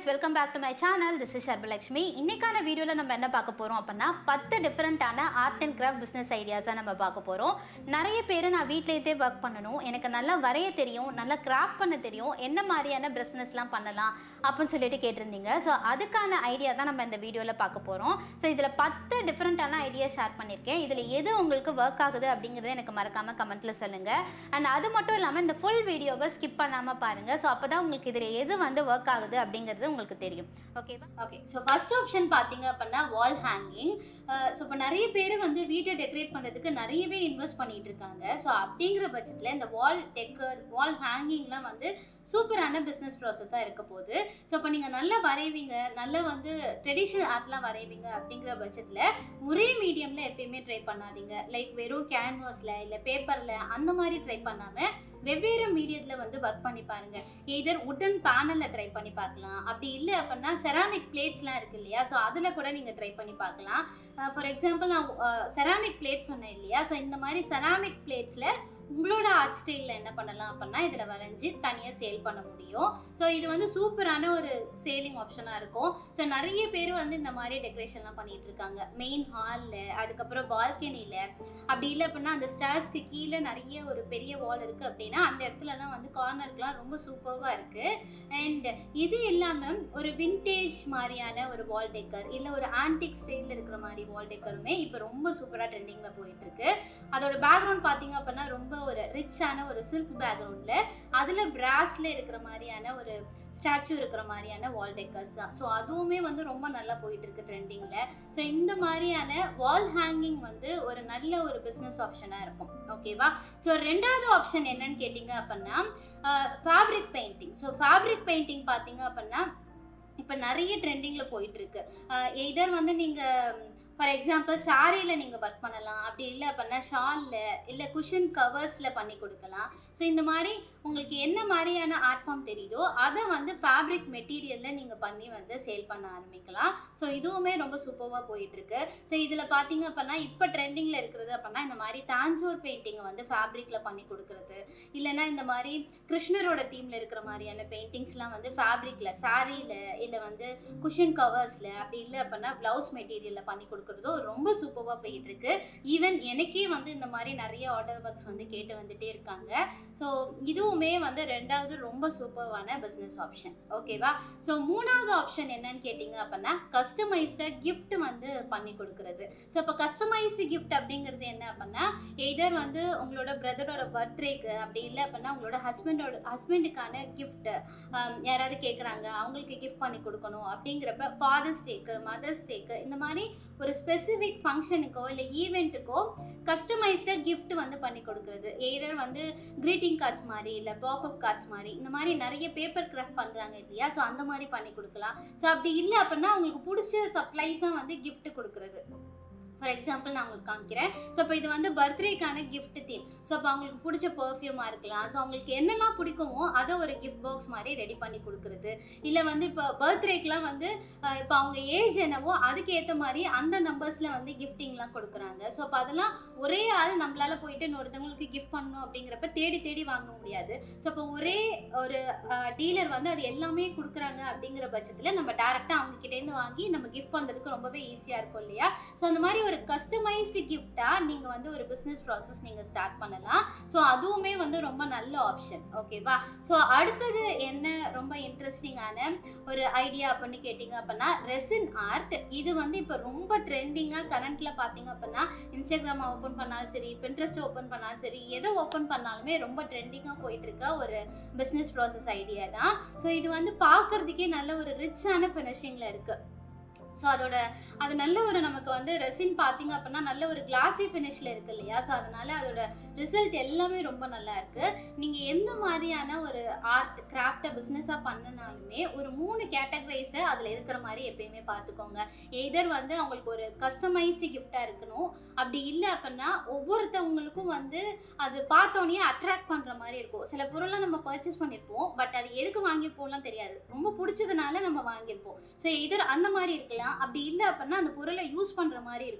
welcome back to my channel this is Sharbalakshmi இன்னைக்கான வீடியோவில் நம்ம என்ன பார்க்க போகிறோம் அப்படின்னா பத்து டிஃப்ரெண்ட்டான ஆர்ட் அண்ட் கிராஃப்ட் பிஸ்னஸ் ஐடியாஸாக நம்ம பார்க்க போகிறோம் நிறைய பேர் நான் வீட்டிலேயே ஒர்க் பண்ணணும் எனக்கு நல்லா வரைய தெரியும் நல்லா கிராஃப்ட் பண்ண தெரியும் என்ன மாதிரியான பிஸ்னஸ்லாம் பண்ணலாம் அப்படின்னு சொல்லிட்டு கேட்டிருந்தீங்க ஸோ அதுக்கான ஐடியா தான் நம்ம இந்த வீடியோவில் பார்க்க போகிறோம் ஸோ இதில் பத்து டிஃப்ரெண்ட்டான ஐடியா ஷேர் பண்ணியிருக்கேன் இதில் எது உங்களுக்கு ஒர்க் ஆகுது அப்படிங்கிறத எனக்கு மறக்காமல் கமெண்ட்டில் சொல்லுங்கள் அண்ட் அது மட்டும் இல்லாமல் இந்த ஃபுல் வீடியோவை ஸ்கிப் பண்ணாமல் பாருங்கள் ஸோ அப்போ தான் உங்களுக்கு இதில் எது வந்து ஒர்க் ஆகுது அப்படிங்கிறது உங்களுக்கு தெரியும் ஓகேவா ஓகே ஸோ ஃபர்ஸ்ட் ஆப்ஷன் பார்த்தீங்க அப்படின்னா வால் ஹேங்கிங் ஸோ இப்போ நிறைய பேர் வந்து வீட்டை டெக்கரேட் பண்ணுறதுக்கு நிறையவே இன்வெஸ்ட் பண்ணிட்டு இருக்காங்க ஸோ அப்படிங்கிற பட்சத்தில் இந்த வால் டெக்கர் வால் ஹேங்கிங்லாம் வந்து சூப்பரான பிஸ்னஸ் ப்ராசஸாக இருக்க போகுது ஸோ இப்போ நீங்கள் நல்லா வரைவீங்க நல்லா வந்து ட்ரெடிஷ்னல் ஆர்ட்லாம் வரைவீங்க அப்படிங்கிற பட்சத்தில் ஒரே மீடியமில் எப்பயுமே ட்ரை பண்ணாதீங்க லைக் வெறும் கேன்வாஸில் இல்லை பேப்பரில் அந்த மாதிரி ட்ரை பண்ணாமல் வெவ்வேறு மீடியத்தில் வந்து ஒர்க் பண்ணி பாருங்க எதர் உடன் பேனலில் ட்ரை பண்ணி பார்க்கலாம் அப்படி இல்லை அப்படின்னா செராமிக் பிளேட்ஸ்லாம் இருக்கு இல்லையா ஸோ அதில் கூட நீங்கள் ட்ரை பண்ணி பார்க்கலாம் ஃபார் எக்ஸாம்பிள் நான் செராமிக் பிளேட் சொன்னேன் இல்லையா ஸோ இந்த மாதிரி செராமிக் பிளேட்ஸில் உங்களோட ஆர்ட் ஸ்டைலில் என்ன பண்ணலாம் அப்படின்னா இதில் வரைஞ்சி தனியாக சேல் பண்ண முடியும் ஸோ இது வந்து சூப்பரான ஒரு சேலிங் ஆப்ஷனாக இருக்கும் ஸோ நிறைய பேர் வந்து இந்த மாதிரி டெக்கரேஷன்லாம் பண்ணிட்டு இருக்காங்க மெயின் ஹாலில் அதுக்கப்புறம் பால்கனியில் அப்படி இல்லை அப்படின்னா அந்த ஸ்டார்ஸ்க்கு கீழே நிறைய ஒரு பெரிய வால் இருக்குது அப்படின்னா அந்த இடத்துலலாம் வந்து கார்னருக்குலாம் ரொம்ப சூப்பராக இருக்குது அண்ட் இது இல்லாமல் ஒரு விண்டேஜ் மாதிரியான ஒரு வால் டெக்கர் இல்லை ஒரு ஆன்டிக் ஸ்டைலில் இருக்கிற மாதிரி வால் டெக்கருமே இப்போ ரொம்ப சூப்பராக ட்ரெண்டிங்கில் போயிட்டுருக்கு அதோட பேக்ரவுண்ட் பார்த்தீங்க அப்படின்னா ரொம்ப ஒரு ரிச்சான ஒரு சில்க் பேக்ரவுண்டில் அதில் பிராஸில் இருக்கிற மாதிரியான ஒரு ஸ்டாச்சு இருக்கிற மாதிரியான வால் டெக்கர்ஸ் தான் ஸோ அதுவுமே வந்து ரொம்ப நல்லா போயிட்டு இருக்கு ட்ரெண்டிங்கில் ஸோ இந்த மாதிரியான வால் ஹேங்கிங் வந்து ஒரு நல்ல ஒரு பிஸ்னஸ் ஆப்ஷனாக இருக்கும் ஓகேவா ஸோ ரெண்டாவது ஆப்ஷன் என்னன்னு கேட்டிங்க அப்படின்னா fabric painting so fabric painting பார்த்தீங்க அப்படின்னா இப்போ நிறைய ட்ரெண்டிங்கில் போயிட்டு இருக்கு எதர் வந்து நீங்கள் ஃபார் எக்ஸாம்பிள் சாரியில் நீங்கள் ஒர்க் பண்ணலாம் அப்படி இல்லை அப்படின்னா ஷாலில் இல்லை குஷன் கவர்ஸில் பண்ணி கொடுக்கலாம் ஸோ இந்த மாதிரி உங்களுக்கு என்ன மாதிரியான ஆர்ட் ஃபார்ம் தெரியுதோ அதை வந்து ஃபேப்ரிக் மெட்டீரியலில் நீங்கள் பண்ணி வந்து சேல் பண்ண ஆரம்பிக்கலாம் ஸோ இதுவுமே ரொம்ப சூப்பராக போயிட்டுருக்கு ஸோ இதில் பார்த்தீங்க அப்படின்னா இப்போ ட்ரெண்டிங்கில் இருக்கிறது அப்படின்னா இந்த மாதிரி தாஞ்சூர் பெயிண்டிங்கை வந்து ஃபேப்ரிக்கில் பண்ணி கொடுக்குறது இல்லைன்னா இந்த மாதிரி கிருஷ்ணரோட தீமில் இருக்கிற மாதிரியான பெயிண்டிங்ஸ்லாம் வந்து ஃபேப்ரிக்கில் சாரியில் இல்லை வந்து குஷன் கவர்ஸில் அப்படி இல்லை அப்படின்னா ப்ளவுஸ் மெட்டீரியலில் பண்ணி கொடுக்குறதோ ரொம்ப சூப்பராக போயிட்டு இருக்கு ஈவன் எனக்கே வந்து இந்த மாதிரி நிறைய ஆர்டர் ஒர்க்ஸ் வந்து கேட்டு வந்துட்டே இருக்காங்க ஸோ இதுவுமே வந்து ரெண்டாவது ரொம்ப சூப்பர்வான பிஸ்னஸ் ஆப்ஷன் ஓகேவா ஸோ மூணாவது ஆப்ஷன் என்னன்னு கேட்டிங்க அப்படின்னா கஸ்டமைஸ்டாக gift வந்து பண்ணி கொடுக்குறது ஸோ இப்போ கஸ்டமைஸ்டு gift அப்படிங்கிறது என்ன அப்படின்னா எதர் வந்து உங்களோட பிரதரோட பர்த்டேக்கு அப்படி இல்லை அப்படின்னா உங்களோட ஹஸ்பண்டோட ஹஸ்பண்டுக்கான gift யாராவது கேட்குறாங்க அவங்களுக்கு கிஃப்ட் பண்ணி கொடுக்கணும் அப்படிங்கிறப்ப ஃபாதர்ஸ் டேக்கு மதர்ஸ் டேக்கு இந்த மாதிரி ஒரு ஸ்பெசிஃபிக் ஃபங்க்ஷனுக்கோ இல்லை ஈவெண்ட்டுக்கோ கஸ்டமைஸ்டாக gift வந்து பண்ணி கொடுக்குறது எதர் வந்து க்ரீட்டிங் கார்ட்ஸ் மாதிரி இல்லை பாப்அப் கார்ட்ஸ் மாதிரி இந்த மாதிரி நிறைய பேப்பர் கிராஃப்ட் பண்ணுறாங்க இல்லையா ஸோ அந்த மாதிரி பண்ணி கொடுக்கலாம் ஸோ அப்படி இல்லை அப்படின்னா உங்களுக்கு பிடிச்ச சப்ளைஸாக வந்து gift கொடுக்குறது ஃபார் எக்ஸாம்பிள் நான் உங்களுக்கு காமிக்கிறேன் ஸோ இப்போ இது வந்து பர்த்டேக்கான gift தீம் ஸோ அப்போ அவங்களுக்கு பிடிச்ச பர்ஃப்யூமாக இருக்கலாம் ஸோ அவங்களுக்கு என்னெல்லாம் பிடிக்குமோ அதை ஒரு கிஃப்ட் பாக்ஸ் மாதிரி ரெடி பண்ணி கொடுக்குறது இல்லை வந்து இப்போ பர்த்டேக்கெலாம் வந்து அஹ், இப்போ அவங்க ஏஜ் என்னவோ அதுக்கு ஏற்ற மாதிரி அந்த நம்பர்ஸில் வந்து கிஃப்டிங்லாம் கொடுக்குறாங்க ஸோ அப்போ அதெல்லாம் ஒரே ஆள் நம்மளால போயிட்டு இன்னொருத்தவங்களுக்கு கிஃப்ட் பண்ணணும் அப்படிங்கிறப்ப தேடி தேடி வாங்க முடியாது ஸோ அப்போ ஒரே ஒரு டீலர் வந்து அது எல்லாமே கொடுக்குறாங்க அப்படிங்கிற பட்சத்தில் நம்ம டேரெக்டாக அவங்க கிட்டேருந்து வாங்கி நம்ம கிஃப்ட் பண்ணுறதுக்கு ரொம்பவே ஈஸியாக இருக்கும் இல்லையா ஸோ அந்த மாதிரி ஒரு கஸ்டமைஸ்டு கிஃப்டாக நீங்கள் வந்து ஒரு பிஸ்னஸ் ப்ராசஸ் நீங்கள் ஸ்டார்ட் பண்ணலாம் ஸோ அதுவுமே வந்து ரொம்ப நல்ல ஆப்ஷன் ஓகேவா ஸோ அடுத்தது என்ன ரொம்ப இன்ட்ரெஸ்டிங்கான ஒரு ஐடியா அப்படின்னு கேட்டிங்க அப்படின்னா ரெசின் ஆர்ட் இது வந்து இப்போ ரொம்ப ட்ரெண்டிங்காக கரண்ட்டில் பார்த்தீங்க அப்படின்னா இன்ஸ்டாகிராம் ஓப்பன் பண்ணாலும் சரி பின்ட்ரெஸ்ட் ஓப்பன் பண்ணாலும் சரி எதை ஓப்பன் பண்ணாலுமே ரொம்ப ட்ரெண்டிங்காக போயிட்டு இருக்க ஒரு பிஸ்னஸ் ப்ராசஸ் ஐடியா தான் ஸோ இது வந்து பார்க்கறதுக்கே நல்ல ஒரு ரிச்சான ஃபினிஷிங்கில் இருக்குது ஸோ அதோட அது நல்ல ஒரு நமக்கு வந்து ரெசின் பார்த்தீங்க அப்படின்னா நல்ல ஒரு கிளாசி ஃபினிஷில் இருக்கு இல்லையா ஸோ அதனால அதோட ரிசல்ட் எல்லாமே ரொம்ப நல்லா இருக்கு நீங்கள் எந்த மாதிரியான ஒரு ஆர்ட் கிராஃப்டை பிஸ்னஸாக பண்ணினாலுமே ஒரு மூணு கேட்டகரைஸை அதில் இருக்கிற மாதிரி எப்பயுமே பார்த்துக்கோங்க எதர் வந்து அவங்களுக்கு ஒரு கஸ்டமைஸ்டு கிஃப்டாக இருக்கணும் அப்படி இல்லை அப்படின்னா ஒவ்வொருத்தவங்களுக்கும் வந்து அது பார்த்தோன்னே அட்ராக்ட் பண்ணுற மாதிரி இருக்கும் சில பொருளை நம்ம பர்ச்சேஸ் பண்ணியிருப்போம் பட் அது எதுக்கு வாங்கியிருப்போம்லாம் தெரியாது ரொம்ப பிடிச்சதுனால நம்ம வாங்கியிருப்போம் ஸோ இதர் அந்த மாதிரி இருக்கலாம் அப்படி இல்லை அப்படின்னா அந்த பொருளை யூஸ் பண்ணுற மாதிரி இருக்கணும்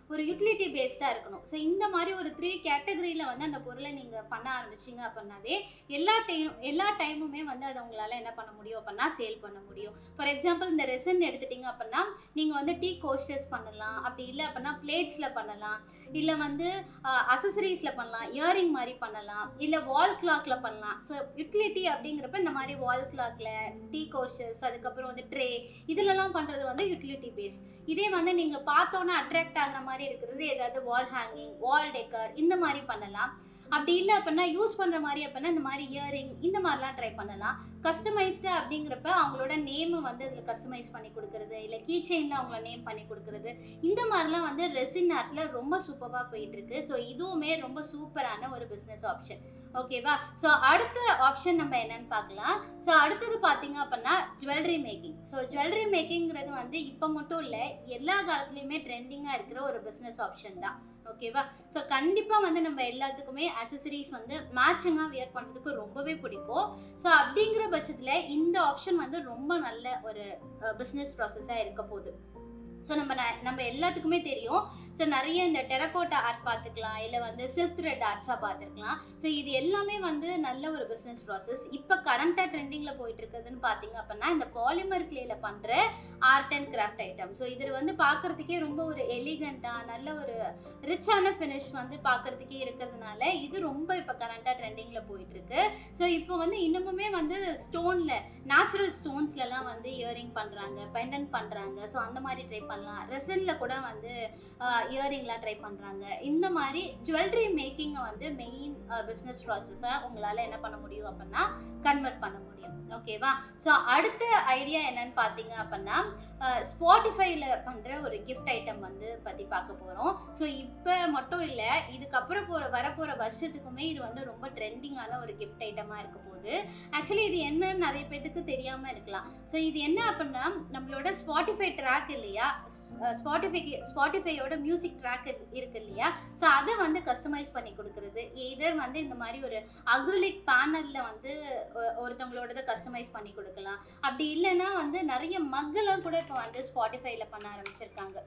ஒரு யூட்டிலிட்டி பேஸ்டாக இருக்கணும் ஸோ இந்த மாதிரி ஒரு த்ரீ கேட்டகரியில் வந்து அந்த பொருளை நீங்கள் பண்ண ஆரம்பிச்சிங்க அப்படின்னாவே எல்லா டைம் எல்லா டைமுமே வந்து அதை உங்களால் என்ன பண்ண முடியும் அப்படின்னா சேல் பண்ண முடியும் ஃபார் எக்ஸாம்பிள் இந்த ரெசன் எடுத்துட்டிங்க அப்படின்னா நீங்கள் வந்து டீ கோஸ்டர்ஸ் பண்ணலாம் அப்படி இல்லை அப்படின்னா பிளேட்ஸில் பண்ணலாம் இல்லை வந்து அசசரிஸில் பண்ணலாம் இயரிங் மாதிரி பண்ணலாம் இல்லை வால் கிளாக்கில் பண்ணலாம் ஸோ யூட்டிலிட்டி அப்படிங்கிறப்ப இந்த மாதிரி வால் கிளாக்கில் டீ கோஸ்டர்ஸ் அதுக்கப்புறம் வந்து ட்ரே இதிலெல்லாம் பண்ணுறது வந்து யூட்டிலிட்டி பேஸ் இதே வந்து நீங்கள் பார்த்தோன்னே அட்ராக்ட் ஆகிற மாதிரி இருக்கிறது ஏதாவது வால் ஹேங்கிங் வால் டெக்கர் இந்த மாதிரி பண்ணலாம் அப்படி இல்லை அப்படின்னா யூஸ் பண்ணுற மாதிரி அப்படின்னா இந்த மாதிரி இயரிங் இந்த மாதிரிலாம் ட்ரை பண்ணலாம் கஸ்டமைஸ்டு அப்படிங்கிறப்ப அவங்களோட நேமை வந்து அதில் கஸ்டமைஸ் பண்ணி கொடுக்குறது இல்லை கீ செயினில் அவங்கள நேம் பண்ணி கொடுக்குறது இந்த மாதிரிலாம் வந்து ரெசின் ஆர்ட்டில் ரொம்ப சூப்பராக போயிட்டு இருக்கு ஸோ இதுவுமே ரொம்ப சூப்பரான ஒரு பிஸ்னஸ் ஆப்ஷன் ஓகேவா ஸோ அடுத்த ஆப்ஷன் நம்ம என்னன்னு பார்க்கலாம் ஸோ அடுத்தது பார்த்தீங்க அப்படின்னா ஜுவல்லரி மேக்கிங் ஸோ ஜுவல்லரி மேக்கிங்கிறது வந்து இப்போ மட்டும் இல்லை எல்லா காலத்துலேயுமே ட்ரெண்டிங்காக இருக்கிற ஒரு பிஸ்னஸ் ஆப்ஷன் தான் ஓகேவா ஸோ கண்டிப்பாக வந்து நம்ம எல்லாத்துக்குமே அசசரிஸ் வந்து மேட்சிங்காக வியர் பண்ணுறதுக்கு ரொம்பவே பிடிக்கும் ஸோ அப்படிங்கிற பட்சத்தில் இந்த ஆப்ஷன் வந்து ரொம்ப நல்ல ஒரு பிஸ்னஸ் ப்ராசஸாக இருக்க போகுது ஸோ நம்ம ந- நம்ம எல்லாத்துக்குமே தெரியும் ஸோ நிறைய இந்த டெரகோட்டா ஆர்ட் பார்த்துக்கலாம் இல்லை வந்து சில்க் த்ரெட் ஆர்ட்ஸாக பார்த்துருக்கலாம் ஸோ இது எல்லாமே வந்து நல்ல ஒரு பிஸ்னஸ் ப்ராசஸ் இப்போ கரண்ட்டாக ட்ரெண்டிங்கில் போயிட்டு இருக்குதுன்னு பார்த்தீங்க அப்படின்னா இந்த பாலிமர் கிளேல பண்ணுற art and craft item so இது வந்து பார்க்கறதுக்கே ரொம்ப ஒரு எலிகண்ட்டாக நல்ல ஒரு ரிச்சான ஃபினிஷ் வந்து பார்க்கறதுக்கே இருக்கிறதுனால இது ரொம்ப இப்போ கரண்ட்டாக ட்ரெண்டிங்கில் போயிட்டு இருக்கு ஸோ இப்போ வந்து இன்னமுமே வந்து ஸ்டோனில் நேச்சுரல் ஸ்டோன்ஸ்லலாம் வந்து இயரிங் பண்ணுறாங்க பெண்டன்ட் பண்ணுறாங்க ஸோ அந்த மாதிரி ட்ரை பண்ணலாம் ரெசனில் கூட வந்து இயரிங்லாம் ட்ரை பண்ணுறாங்க இந்த மாதிரி ஜுவல்லரி மேக்கிங்கை வந்து மெயின் பிஸ்னஸ் ப்ராசஸாக உங்களால் என்ன பண்ண முடியும் அப்படின்னா கன்வெர்ட் பண்ண முடியும் ஓகேவா ஸோ அடுத்த ஐடியா என்னன்னு பார்த்தீங்க அப்படின்னா ஸ்பாட்டிஃபைல பண்ணுற ஒரு கிஃப்ட் ஐட்டம் வந்து பற்றி பார்க்க போகிறோம் ஸோ இப்போ மட்டும் இல்லை இதுக்கப்புறம் போகிற வரப்போகிற வருஷத்துக்குமே இது வந்து ரொம்ப ட்ரெண்டிங்கான ஒரு கிஃப்ட் ஐட்டமாக இருக்க போகுது ஆக்சுவலி இது என்னன்னு நிறைய பேத்துக்கு தெரியாமல் இருக்கலாம் ஸோ இது என்ன அப்படின்னா நம்மளோட ஸ்பாட்டிஃபை ட்ராக் இல்லையா ஸ்பாட்டிஃபைக்கு ஸ்பாட்டிஃபையோட மியூசிக் ட்ராக் இருக்கு இல்லையா ஸோ அதை வந்து கஸ்டமைஸ் பண்ணி கொடுக்குறது எதர் வந்து இந்த மாதிரி ஒரு அக்ரிலிக் பேனலில் வந்து ஒ- ஒருத்தவங்களோடத கஸ்டமைஸ் பண்ணி கொடுக்கலாம் அப்படி இல்லைன்னா வந்து நிறைய மக்கெல்லாம் கூட இப்போ வந்து ஸ்பாட்டிஃபைல பண்ண ஆரம்பிச்சிருக்காங்க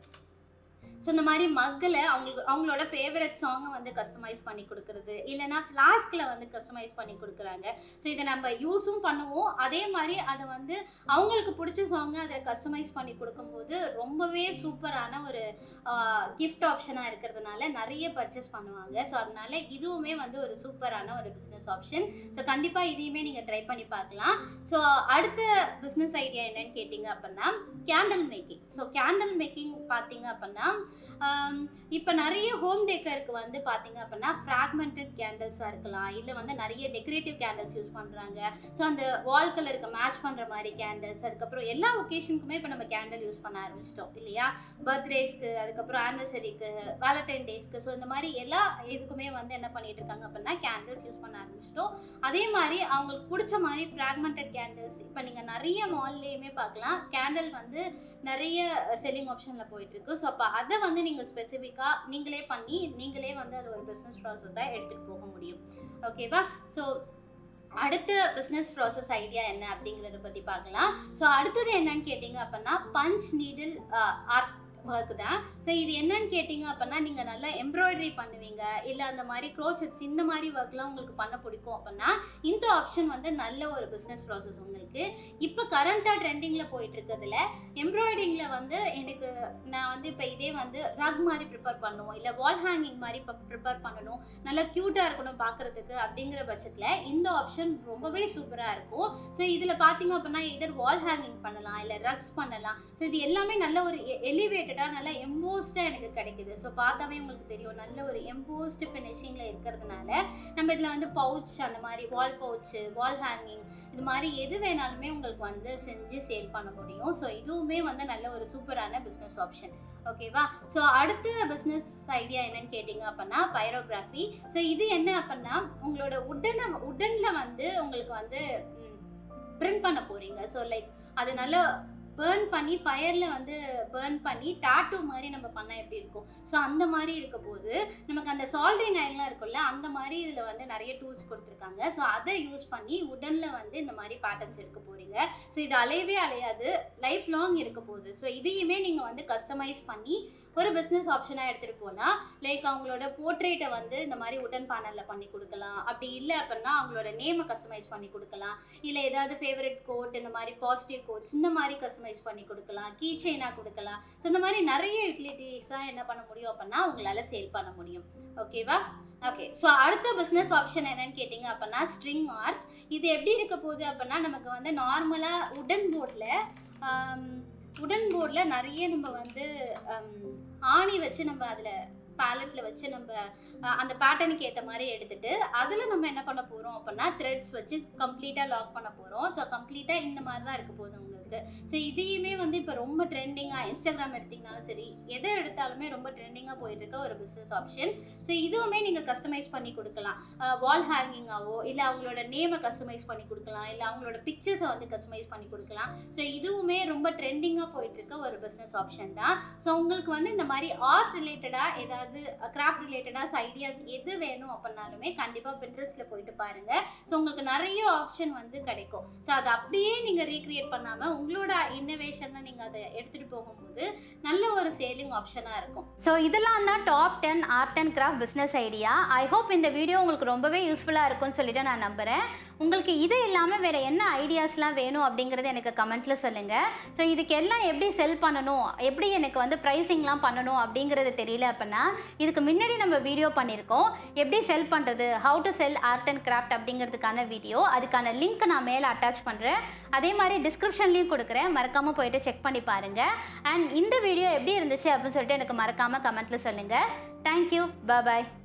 ஸோ இந்த மாதிரி மக்கில் அவங்களுக்கு அவங்களோட ஃபேவரட் சாங்கை வந்து கஸ்டமைஸ் பண்ணி கொடுக்குறது இல்லைன்னா ஃப்ளாஸ்கில் வந்து கஸ்டமைஸ் பண்ணி கொடுக்குறாங்க ஸோ இதை நம்ம யூஸும் பண்ணுவோம் அதே மாதிரி அதை வந்து அவங்களுக்கு பிடிச்ச சாங்கை அதை கஸ்டமைஸ் பண்ணி கொடுக்கும்போது ரொம்பவே சூப்பரான ஒரு கிஃப்ட் ஆப்ஷனாக இருக்கிறதுனால நிறைய பர்ச்சேஸ் பண்ணுவாங்க ஸோ அதனால இதுவுமே வந்து ஒரு சூப்பரான ஒரு பிஸ்னஸ் ஆப்ஷன் ஸோ கண்டிப்பாக இதையுமே நீங்கள் ட்ரை பண்ணி பார்க்கலாம் ஸோ அடுத்த பிஸ்னஸ் ஐடியா என்னன்னு கேட்டிங்க அப்படின்னா candle making so candle making பார்த்தீங்க அப்படின்னா இப்போ நிறைய ஹோம் டேக்கருக்கு வந்து பார்த்தீங்க அப்படின்னா ஃப்ராக்மெண்டட் கேண்டில்ஸாக இருக்கலாம் இல்லை வந்து நிறைய டெக்கரேட்டிவ் கேண்டில்ஸ் யூஸ் பண்ணுறாங்க ஸோ அந்த வால் கலருக்கு மேட்ச் பண்ணுற மாதிரி கேண்டில்ஸ் அதுக்கப்புறம் எல்லா ஒகேஷனுக்குமே இப்போ நம்ம கேண்டில் யூஸ் பண்ண ஆரம்பிச்சிட்டோம் இல்லையா பர்த்டேஸ்க்கு அதுக்கப்புறம் ஆனிவர்சரிக்கு வேலண்டைன் டேஸ்க்கு ஸோ இந்த மாதிரி எல்லா இதுக்குமே வந்து என்ன பண்ணிட்டு இருக்காங்க அப்படின்னா கேண்டில்ஸ் யூஸ் பண்ண ஆரம்பிச்சிட்டோம் அதே மாதிரி அவங்களுக்கு பிடிச்ச மாதிரி ஃப்ராக்மெண்டட் கேண்டில்ஸ் இப்போ நீங்கள் நிறைய மால்லேயுமே பார்க்கலாம் கேண்டில் வந்து நிறைய செல்லிங் ஆப்ஷனில் போயிட்டு இருக்கு ஸோ அப்போ அதை வந்து நீங்கள் ஸ்பெசிஃபிக்காக நீங்களே பண்ணி நீங்களே வந்து அது ஒரு பிஸ்னஸ் ப்ராசஸ் தான் எடுத்துகிட்டு போக முடியும் ஓகேவா ஸோ அடுத்த பிஸ்னஸ் ப்ராசஸ் ஐடியா என்ன அப்படிங்கிறத பற்றி பார்க்கலாம் ஸோ அடுத்தது என்னன்னு கேட்டிங்க அப்படின்னா பஞ்ச் நீடில் ஆர்ட் ஒர்க் தான் ஸோ இது என்னன்னு கேட்டிங்க அப்படின்னா நீங்கள் நல்லா எம்ப்ராய்டரி பண்ணுவீங்க இல்லை அந்த மாதிரி க்ரோச்சட்ஸ் இந்த மாதிரி ஒர்க்லாம் உங்களுக்கு பண்ண பிடிக்கும் அப்படின்னா இந்த ஆப்ஷன் வந்து நல்ல ஒரு பிஸ்னஸ் ப்ராசஸ் உங்களுக்கு இப்போ கரண்ட்டாக ட்ரெண்டிங்கில் போயிட்டு இருக்கிறதுல எம்ப்ராய்டிங்கில் வந்து எனக்கு நான் வந்து இப்போ இதே வந்து ரக் மாதிரி ப்ரிப்பேர் பண்ணுவோம் இல்லை வால் ஹேங்கிங் மாதிரி இப்போ ப்ரிப்பேர் பண்ணணும் நல்லா க்யூட்டாக இருக்கணும் பார்க்குறதுக்கு அப்படிங்கிற பட்சத்தில் இந்த ஆப்ஷன் ரொம்பவே சூப்பராக இருக்கும் ஸோ இதில் பார்த்தீங்க அப்படின்னா இதர் வால் ஹேங்கிங் பண்ணலாம் இல்லை ரக்ஸ் பண்ணலாம் ஸோ இது எல்லாமே நல்ல ஒரு எலிவேட்டடாக நல்ல எம்போஸ்டாக எனக்கு கிடைக்குது ஸோ பார்த்தாவே உங்களுக்கு தெரியும் நல்ல ஒரு எம்போஸ்டு ஃபினிஷிங்கில் இருக்கிறதுனால நம்ம இதில் வந்து பவுச் அந்த மாதிரி வால் பவுச்சு வால் ஹேங்கிங் இது மாதிரி எது வேணாலுமே உங்களுக்கு வந்து செஞ்சு சேல் பண்ண முடியும் ஸோ இதுவுமே வந்து நல்ல ஒரு சூப்பரான பிஸ்னஸ் ஆப்ஷன் ஓகேவா ஸோ அடுத்த பிஸ்னஸ் ஐடியா என்னன்னு கேட்டிங்க அப்படின்னா பைரோகிராஃபி ஸோ இது என்ன அப்படின்னா உங்களோட உடனை உடனில் வந்து உங்களுக்கு வந்து பிரிண்ட் பண்ண போகிறீங்க ஸோ லைக் அது நல்லா பேர்ன் பண்ணி ஃபயரில் வந்து பேர்ன் பண்ணி டாட்டூ மாதிரி நம்ம பண்ணால் எப்படி இருக்கும் ஸோ அந்த மாதிரி இருக்க போது நமக்கு அந்த சால்ட்ரிங் அயன்லாம் இருக்கும்ல அந்த மாதிரி இதில் வந்து நிறைய டூல்ஸ் கொடுத்துருக்காங்க ஸோ அதை யூஸ் பண்ணி உடனில் வந்து இந்த மாதிரி பேட்டர்ன்ஸ் எடுக்க போகிறீங்க ஸோ இது அலையவே அலையாது லைஃப் லாங் இருக்க போகுது ஸோ இதையுமே நீங்கள் வந்து கஸ்டமைஸ் பண்ணி ஒரு பிஸ்னஸ் ஆப்ஷனாக எடுத்துகிட்டு போகலாம் லைக் அவங்களோட போர்ட்ரேட்டை வந்து இந்த மாதிரி உடன் பேனலில் பண்ணி கொடுக்கலாம் அப்படி இல்லை அப்படின்னா அவங்களோட நேமை கஸ்டமைஸ் பண்ணி கொடுக்கலாம் இல்லை ஏதாவது ஃபேவரட் கோட் இந்த மாதிரி பாசிட்டிவ் கோட்ஸ் இந்த மாதிரி கஸ்டமைஸ் பண்ணி கொடுக்கலாம் கீ செயினாக கொடுக்கலாம் ஸோ இந்த மாதிரி நிறைய யூட்டிலிட்டிஸாக என்ன பண்ண முடியும் அப்படின்னா உங்களால் சேல் பண்ண முடியும் ஓகேவா ஓகே ஸோ அடுத்த பிஸ்னஸ் ஆப்ஷன் என்னன்னு கேட்டிங்க அப்படின்னா ஸ்ட்ரிங் ஆர்ட் இது எப்படி இருக்க போகுது அப்படின்னா நமக்கு வந்து நார்மலாக உடன் போர்டில் உடன் போர்டில் நிறைய நம்ம வந்து ஹம், ஆணி வச்சு நம்ம அதில் பேலட்டில் வச்சு நம்ம அஹ், அந்த பேட்டர்னுக்கு ஏற்ற மாதிரி எடுத்துட்டு அதில் நம்ம என்ன பண்ண போகிறோம் அப்படின்னா த்ரெட்ஸ் வச்சு கம்ப்ளீட்டாக லாக் பண்ண போகிறோம் ஸோ கம்ப்ளீட்டாக இந்த மாதிரி தான் இருக்க போகுது உங்களுக்கு ஸோ இதையுமே வந்து இப்போ ரொம்ப ட்ரெண்டிங்காக இன்ஸ்டாகிராம் எடுத்திங்கனாலும் சரி எதை எடுத்தாலுமே ரொம்ப ட்ரெண்டிங்காக போயிட்டு இருக்க ஒரு பிஸ்னஸ் ஆப்ஷன் ஸோ இதுவுமே நீங்கள் கஸ்டமைஸ் பண்ணி கொடுக்கலாம் வால் ஹேங்கிங்காவோ இல்லை அவங்களோட நேமை கஸ்டமைஸ் பண்ணி கொடுக்கலாம் இல்லை அவங்களோட பிக்சர்ஸை வந்து கஸ்டமைஸ் பண்ணி கொடுக்கலாம் ஸோ இதுவுமே ரொம்ப ட்ரெண்டிங்காக போயிட்டு இருக்க ஒரு பிஸ்னஸ் ஆப்ஷன் தான் ஸோ உங்களுக்கு வந்து இந்த மாதிரி ஆர்ட் ரிலேட்டடாக ஏதாவது கிராஃப்ட் ரிலேட்டடாக ஐடியாஸ் எது வேணும் அப்படின்னாலுமே கண்டிப்பாக பின்ட்ரெஸ்ட்டில் போயிட்டு பாருங்கள் ஸோ உங்களுக்கு நிறைய ஆப்ஷன் வந்து கிடைக்கும் ஸோ அதை அப்படியே நீங்கள் ரீக்ரியேட் பண்ணாமல் உங்களோட இன்னோவேஷனில் நீங்கள் அதை எடுத்துகிட்டு போகும்போது நல்ல ஒரு சேலிங் ஆப்ஷனாக இருக்கும் ஸோ இதெல்லாம் தான் top ten art and craft business idea I hope இந்த வீடியோ உங்களுக்கு ரொம்பவே யூஸ்ஃபுல்லாக இருக்கும்னு சொல்லிட்டு நான் நம்புகிறேன் உங்களுக்கு இது இல்லாமல் வேறு என்ன ஐடியாஸ்லாம் வேணும் அப்படிங்கிறத எனக்கு கமெண்ட்டில் சொல்லுங்கள் ஸோ இதுக்கு எல்லாம் எப்படி செல் பண்ணணும் எப்படி எனக்கு வந்து ப்ரைஸிங்லாம் பண்ணணும் அப்படிங்கிறது தெரியல அப்படின்னா இதுக்கு முன்னாடி நம்ம வீடியோ பண்ணியிருக்கோம் எப்படி செல் பண்ணுறது how to sell art and craft அப்படிங்கிறதுக்கான வீடியோ அதுக்கான லிங்க் நான் மேலே அட்டாச் பண்ணுறேன் அதே மாதிரி டிஸ்கிரிப்ஷன்லேயும் கொடுக்குறேன் மறக்காமல் போயிட்டு செக் பண்ணி பாருங்கள் அண்ட் இந்த வீடியோ எப்படி இருந்துச்சு அப்படின்னு சொல்லிட்டு எனக்கு மறக்காமல் கமெண்ட்டில் சொல்லுங்கள் தேங்க்யூ பாய்